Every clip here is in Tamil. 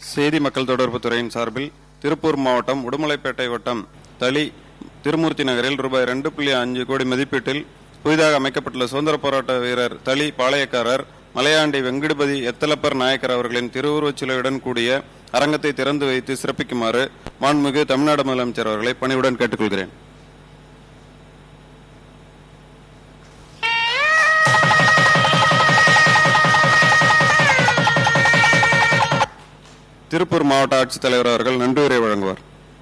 செய்தி மக்கள் தொடர்பு துறையின் சார்பில் திருப்பூர் மாவட்டம் உடுமலைப்பேட்டை வட்டம் தளி திருமூர்த்தி நகரில் ரூபாய் ரெண்டு புள்ளி அஞ்சு கோடி மதிப்பீட்டில் புதிதாக அமைக்கப்பட்டுள்ள சுதந்திர போராட்ட வீரர் தளி பாளையக்காரர் மலையாண்டி வெங்கடுபதி எத்தலப்பர் நாயக்கர் அவர்களின் திருவுருவச் சிலையுடன் கூடிய அரங்கத்தை திறந்து வைத்து சிறப்பிக்குமாறு மாண்புமிகு தமிழ்நாடு முதலமைச்சர் அவர்களை பணிவுடன் கேட்டுக்கொள்கிறேன் திருப்பூர் மாவட்ட ஆட்சித்தலைவர் அவர்கள் நன்றியுரை வழங்குவார்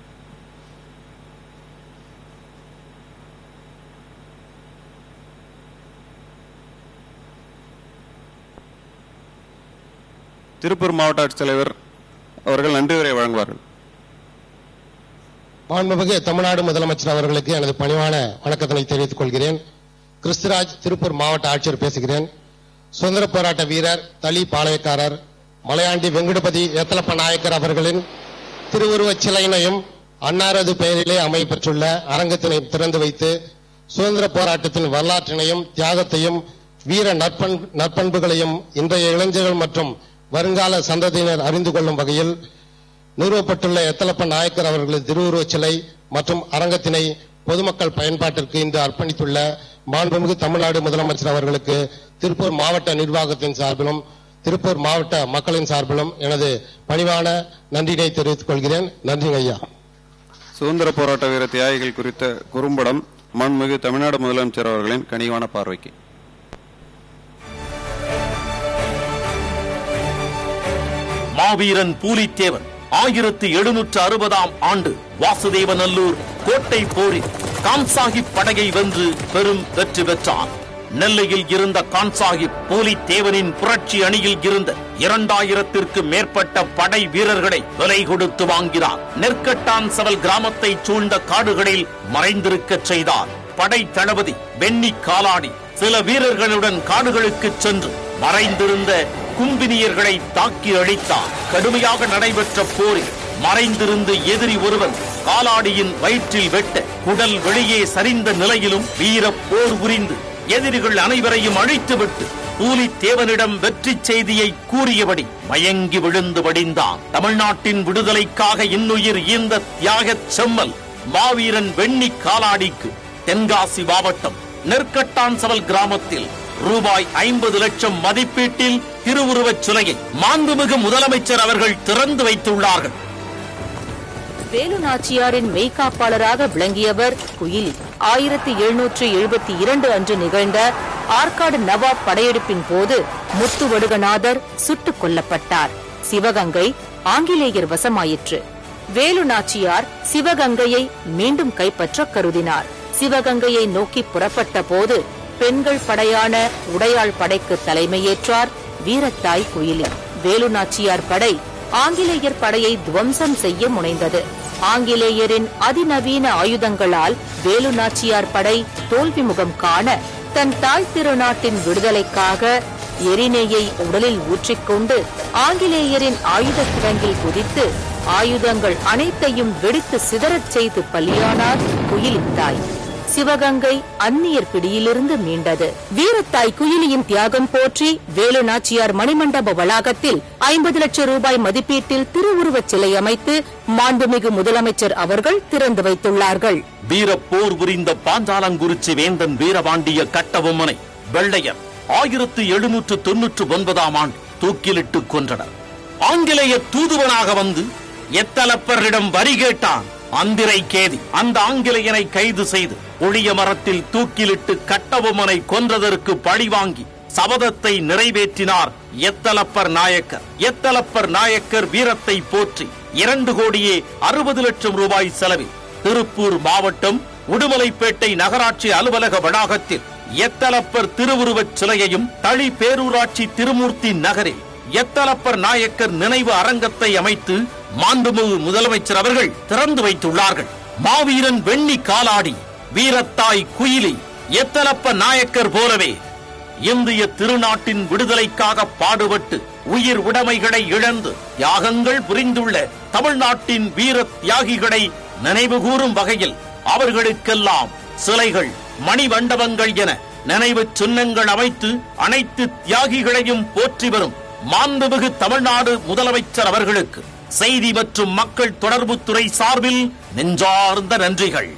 திருப்பூர் மாவட்ட ஆட்சித்தலைவர் அவர்கள் நன்றியுரை வழங்குவார்கள் மாண்புமிகு தமிழ்நாடு முதலமைச்சர் அவர்களுக்கு எனது பணிவான வணக்கத்தினை தெரிவித்துக் கொள்கிறேன் கிறிஸ்துராஜ் திருப்பூர் மாவட்ட ஆட்சியர் பேசுகிறேன் சுதந்திர போராட்ட வீரர் தளி பாளையக்காரர் மலையாண்டி வெங்கடபதி ஏத்தலப்ப நாயக்கர் அவர்களின் திருவுருவச் சிலையினையும் அன்னாரது பெயரிலே அமைப்பெற்றுள்ள அரங்கத்தினை திறந்து வைத்து சுதந்திர போராட்டத்தின் வரலாற்றினையும் தியாகத்தையும் வீர நற்பண் நற்பண்புகளையும் இன்றைய இளைஞர்கள் மற்றும் வருங்கால சந்ததியினர் அறிந்து கொள்ளும் வகையில் நிறுவப்பட்டுள்ள எத்தலப்ப நாயக்கர் அவர்களது திருவுருவச் சிலை மற்றும் அரங்கத்தினை பொதுமக்கள் பயன்பாட்டிற்கு இன்று அர்ப்பணித்துள்ள மாண்புமிகு தமிழ்நாடு முதலமைச்சர் அவர்களுக்கு திருப்பூர் மாவட்ட நிர்வாகத்தின் சார்பிலும் திருப்பூர் மாவட்ட மக்களின் சார்பிலும் எனது பணிவான நன்றினை தெரிவித்துக் கொள்கிறேன் நன்றி ஐயா சுதந்திர போராட்ட வீர தியாகிகள் குறித்த குறும்படம் மாண்புமிகு தமிழ்நாடு முதலமைச்சர் அவர்களின் கனிவான பார்வைக்கு மாவீரன் பூலித்தேவன் ஆயிரத்தி எழுநூற்று அறுபதாம் ஆண்டு வாசுதேவநல்லூர் கோட்டை போரில் கான்சாஹிப் படையை வென்று பெரும் வெற்றி பெற்றான் நெல்லையில் இருந்த கான்சாஹிப் பூலித்தேவனின் புரட்சி அணியில் இருந்த இரண்டாயிரத்திற்கு மேற்பட்ட படை வீரர்களை விலை கொடுத்து வாங்கினார் நெற்கட்டான் சவல் கிராமத்தை சூழ்ந்த காடுகளில் மறைந்திருக்கச் செய்தார் படை தளபதி பென்னி காலாடி சில வீரர்களுடன் காடுகளுக்கு சென்று மறைந்திருந்த கும்பினியர்களை தாக்கி அழித்தார் கடுமையாக நடைபெற்ற போரில் மறைந்திருந்து எதிரி ஒருவன் காலாடியின் வயிற்றில் வெட்ட குடல் வெளியே சரிந்த நிலையிலும் வீர போர் புரிந்து எதிரிகள் அனைவரையும் அழித்துவிட்டு பூலித்தேவனிடம் வெற்றி செய்தியை கூறியபடி மயங்கி விழுந்து வடிந்தான் தமிழ்நாட்டின் விடுதலைக்காக இன்னுயிர் ஈந்த தியாகச் செம்மல் மாவீரன் வெண்ணி காலாடிக்கு தென்காசி மாவட்டம் நெற்கட்டான் சவல் கிராமத்தில் ரூபாய் ஐம்பது லட்சம் மதிப்பீட்டில் திருவுருவச் சிலையை மாண்புமிகு முதலமைச்சர் அவர்கள் திறந்து வைத்துள்ளார்கள் வேலு நாச்சியாரின் மெய்காப்பாளராக விளங்கியவர் குயிலி ஆயிரத்தி எழுநூற்று எழுபத்தி இரண்டு அன்று நிகழ்ந்த ஆற்காடு நவாப் படையெடுப்பின் போது முத்துவடுகநாதர் சுட்டுக் கொல்லப்பட்டார் சிவகங்கை ஆங்கிலேயர் வசமாயிற்று வேலு நாச்சியார் சிவகங்கையை மீண்டும் கைப்பற்ற கருதினார் சிவகங்கையை நோக்கி புறப்பட்ட போது பெண்கள் படையான உடையாள் படைக்கு தலைமையேற்றார் வீரத்தாய் குயிலி வேலு நாச்சியார் படை ஆங்கிலேயர் படையை துவம்சம் செய்ய முனைந்தது ஆங்கிலேயரின் அதிநவீன ஆயுதங்களால் வேலு நாச்சியார் படை தோல்வி முகம் காண தன் தாய் திருநாட்டின் விடுதலைக்காக எரிநெய்யை உடலில் ஊற்றிக்கொண்டு ஆங்கிலேயரின் ஆயுத கிடங்கில் குதித்து ஆயுதங்கள் அனைத்தையும் வெடித்து சிதறச் செய்து பலியானார் குயிலித்தாய் சிவகங்கை அந்நியர் பிடியிலிருந்து மீண்டது வீரத்தாய் குயிலியின் தியாகம் போற்றி வேலு நாச்சியார் மணிமண்டப வளாகத்தில் ஐம்பது லட்சம் ரூபாய் மதிப்பீட்டில் திருவுருவச் சிலை அமைத்து மாண்புமிகு முதலமைச்சர் அவர்கள் திறந்து வைத்துள்ளார்கள் வீரப்போர் புரிந்த பாஞ்சாலங்குறிச்சி வேந்தன் வீரபாண்டிய கட்டபொம்மனை வெள்ளையர் ஆயிரத்து எழுநூற்று தொன்னூற்று ஒன்பதாம் ஆண்டு தூக்கிலிட்டு கொன்றனர் ஆங்கிலேய தூதுவனாக வந்து எத்தலப்பரிடம் வரி கேட்டான் அந்திரை கேதி அந்த ஆங்கிலேயனை கைது செய்து ஒளிய மரத்தில் தூக்கிலிட்டு கட்டபொம்மனை கொன்றதற்கு பழி வாங்கி சபதத்தை நிறைவேற்றினார் எத்தலப்பர் நாயக்கர் எத்தலப்பர் நாயக்கர் வீரத்தை போற்றி இரண்டு கோடியே அறுபது லட்சம் ரூபாய் செலவில் திருப்பூர் மாவட்டம் உடுமலைப்பேட்டை நகராட்சி அலுவலக வளாகத்தில் எத்தலப்பர் திருவுருவச் சிலையையும் தளி பேரூராட்சி திருமூர்த்தி நகரில் எத்தலப்பர் நாயக்கர் நினைவு அரங்கத்தை அமைத்து மாண்புமிகு முதலமைச்சர் அவர்கள் திறந்து வைத்துள்ளார்கள் மாவீரன் வெண்ணி காலாடி வீரத்தாய் குயிலி எத்தலப்ப நாயக்கர் போலவே இந்திய திருநாட்டின் விடுதலைக்காக பாடுபட்டு உயிர் உடைமைகளை இழந்து தியாகங்கள் புரிந்துள்ள தமிழ்நாட்டின் வீர தியாகிகளை நினைவுகூரும் வகையில் அவர்களுக்கெல்லாம் சிலைகள் மணிமண்டபங்கள் என நினைவு சின்னங்கள் அமைத்து அனைத்து தியாகிகளையும் போற்றி வரும் மாண்புமிகு தமிழ்நாடு முதலமைச்சர் அவர்களுக்கு செய்தி மற்றும் மக்கள் தொடர்புத்துறை சார்பில் நெஞ்சார்ந்த நன்றிகள்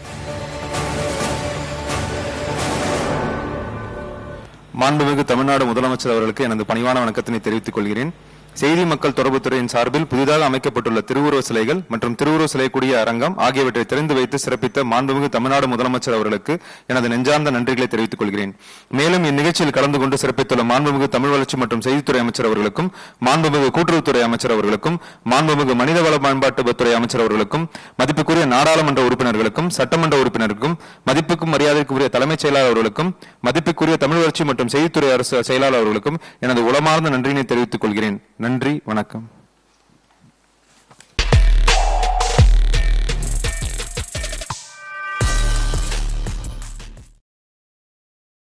மாண்புமிகு தமிழ்நாடு முதலமைச்சர் அவர்களுக்கு எனது பணிவான வணக்கத்தினை தெரிவித்துக் கொள்கிறேன் செய்தி மக்கள் தொடர்புத்துறையின் சார்பில் புதிதாக அமைக்கப்பட்டுள்ள திருவுருவ சிலைகள் மற்றும் திருவுருவ சிலை கூடிய அரங்கம் ஆகியவற்றை திறந்து வைத்து சிறப்பித்த மாண்புமிகு தமிழ்நாடு முதலமைச்சர் அவர்களுக்கு எனது நெஞ்சார்ந்த நன்றிகளை தெரிவித்துக் கொள்கிறேன் மேலும் இந்நிகழ்ச்சியில் கலந்து கொண்டு சிறப்பித்துள்ள மாண்புமிகு தமிழ் வளர்ச்சி மற்றும் செய்தித்துறை அமைச்சர் அவர்களுக்கும் மாண்புமிகு கூட்டுறவுத்துறை அமைச்சர் அவர்களுக்கும் மாண்புமிகு மனிதவள மேம்பாட்டுத்துறை அமைச்சர் அவர்களுக்கும் மதிப்புக்குரிய நாடாளுமன்ற உறுப்பினர்களுக்கும் சட்டமன்ற உறுப்பினருக்கும் மதிப்புக்கும் மரியாதைக்குரிய தலைமைச் செயலாளர் அவர்களுக்கும் மதிப்புக்குரிய தமிழ் வளர்ச்சி மற்றும் செய்தித்துறை அரசு செயலாளர் அவர்களுக்கும் எனது உளமார்ந்த நன்றியினை தெரிவித்துக் கொள்கிறேன் நன்றி வணக்கம்